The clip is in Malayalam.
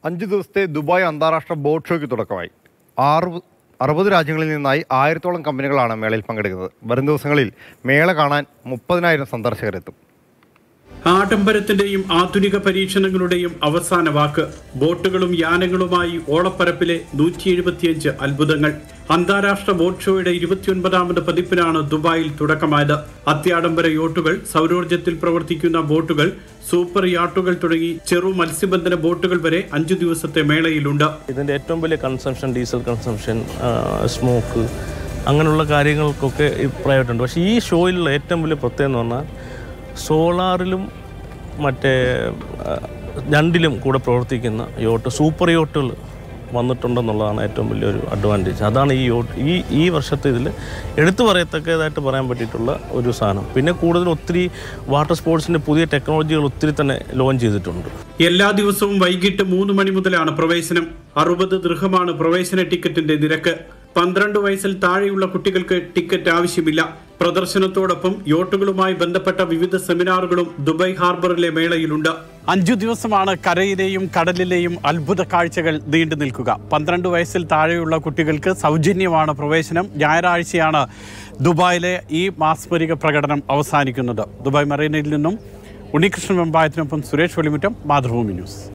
അഞ്ച് ദിവസത്തെ ദുബായ് അന്താരാഷ്ട്ര ബോട്ട് ഷോയ്ക്ക് തുടക്കമായി ആറ് അറുപത് രാജ്യങ്ങളിൽ നിന്നായി ആയിരത്തോളം കമ്പനികളാണ് മേളയിൽ പങ്കെടുക്കുന്നത് വരും ദിവസങ്ങളിൽ മേള കാണാൻ മുപ്പതിനായിരം സന്ദർശകരെത്തും ആഡംബരത്തിന്റെയും ആധുനിക പരീക്ഷണങ്ങളുടെയും അവസാന വാക്ക് ബോട്ടുകളും യാനങ്ങളുമായി ഓളപ്പരപ്പിലെ നൂറ്റി എഴുപത്തിയഞ്ച് അത്ഭുതങ്ങൾ അന്താരാഷ്ട്ര ബോട്ട് ഷോയുടെ ഇരുപത്തിയൊൻപതാമത് പതിപ്പിനാണ് ദുബായിൽ തുടക്കമായത് അത്യാഡംബര യോട്ടുകൾ സൗരോർജ്ജത്തിൽ പ്രവർത്തിക്കുന്ന ബോട്ടുകൾ സൂപ്പർ യാട്ടുകൾ തുടങ്ങി ചെറു മത്സ്യബന്ധന ബോട്ടുകൾ വരെ അഞ്ചു ദിവസത്തെ മേളയിലുണ്ട് ഇതിൻ്റെ ഏറ്റവും വലിയ കൺസംഷൻ ഡീസൽ കൺസംഷൻ സ്മോക്ക് അങ്ങനെയുള്ള കാര്യങ്ങൾക്കൊക്കെ ഇപ്രായമായിട്ടുണ്ട് പക്ഷേ ഈ ഷോയിലുള്ള ഏറ്റവും വലിയ പ്രത്യേകത എന്ന് പറഞ്ഞാൽ സോളാറിലും മറ്റേ ആ, രണ്ടിലും കൂടെ പ്രവർത്തിക്കുന്ന യോട്ട് സൂപ്പർ യോട്ടുകൾ വന്നിട്ടുണ്ടെന്നുള്ളതാണ് ഏറ്റവും വലിയൊരു അഡ്വാൻറ്റേജ് അതാണ് ഈ യോട്ട് ഈ ഈ വർഷത്തെ ഇതിൽ എടുത്തു പറയത്തക്കതായിട്ട് പറയാൻ പറ്റിയിട്ടുള്ള ഒരു സാധനം പിന്നെ കൂടുതൽ ഒത്തിരി വാട്ടർ സ്പോർട്സിൻ്റെ പുതിയ ടെക്നോളജികൾ ഒത്തിരി തന്നെ ലോഞ്ച് ചെയ്തിട്ടുണ്ട് എല്ലാ ദിവസവും വൈകിട്ട് മൂന്ന് മണി മുതലാണ് പ്രവേശനം അറുപത് ദൃഹമാണ് പ്രവേശന ടിക്കറ്റിന്റെ നിരക്ക് പന്ത്രണ്ട് വയസ്സിൽ താഴെയുള്ള കുട്ടികൾക്ക് ടിക്കറ്റ് ആവശ്യമില്ല പ്രദർശനത്തോടൊപ്പം യോട്ടുകളുമായി ബന്ധപ്പെട്ട വിവിധ സെമിനാറുകളും ദുബായ് ഹാർബറിലെ മേളയിലുണ്ട് അഞ്ചു ദിവസമാണ് കരയിലെയും കടലിലെയും അത്ഭുത കാഴ്ചകൾ നീണ്ടു നിൽക്കുക പന്ത്രണ്ട് വയസ്സിൽ താഴെയുള്ള കുട്ടികൾക്ക് സൗജന്യമാണ് പ്രവേശനം ഞായറാഴ്ചയാണ് ദുബായിലെ ഈ മാസ്മരിക പ്രകടനം അവസാനിക്കുന്നത് ദുബായ് മറീനയിൽ നിന്നും ഉണ്ണികൃഷ്ണൻ വെമ്പായത്തിനൊപ്പം സുരേഷ് വെളിമുറ്റം മാതൃഭൂമി ന്യൂസ്